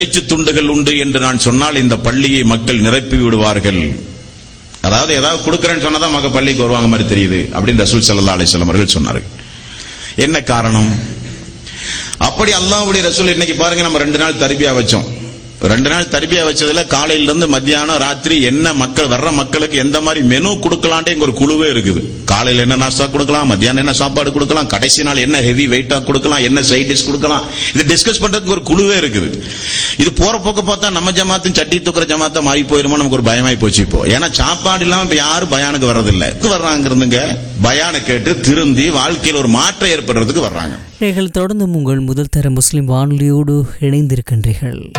பேச்சு துண்டுகள் உண்டு என்று நான் சொன்னால் இந்த பள்ளியை மக்கள் நிரப்பி விடுவார்கள் அதாவது ஏதாவது கொடுக்கறேன்னு சொன்னாதான் மக்கள் பள்ளிக்கு வருவாங்க மாதிரி தெரியுது அப்படின்னு ரசூல் ஸல்லல்லாஹு அலைஹி வஸல்லம் அவர்கள் சொன்னார்கள் என்ன காரணம் அப்படி அல்லாஹ்வுடைய ரசூல் இன்னைக்கு பாருங்க நம்ம ரெண்டு நாள் தர்பியா வச்சோம் ரெண்டு நாள் தர்பியா வச்சதுல காலையில இருந்து மத்தியானம் ராத்திரி என்ன மக்கள் வர்ற மக்களுக்கு எந்த மாதிரி மெனு கொடுக்கலான்ட்டு எங்க ஒரு குழுவே இருக்குது காலையில என்ன நாஸ்தா கொடுக்கலாம் மத்தியானம் என்ன சாப்பாடு கொடுக்கலாம் கடைசி நாள் என்ன ஹெவி வெயிட்டா கொடுக்கலாம் என்ன சைட் டிஷ் கொடுக்கலாம் இது டிஸ்கஸ் பண்றதுக்கு ஒரு குழுவே இருக்குது இது போற போக்க பார்த்தா நம்ம ஜமாத்தும் சட்டி தூக்குற ஜமாத்தா மாறி போயிருமோ நமக்கு ஒரு பயமாய் போச்சு இப்போ ஏன்னா சாப்பாடு இல்லாம இப்ப யாரும் பயானுக்கு வர்றதில்ல வர்றாங்க இருந்துங்க பயானை கேட்டு திருந்தி வாழ்க்கையில் ஒரு மாற்றம் ஏற்படுறதுக்கு வர்றாங்க நீங்கள் தொடர்ந்தும் உங்கள் முதல் தர முஸ்லிம் வானொலியோடு இணைந்திருக்கின்றீர்கள்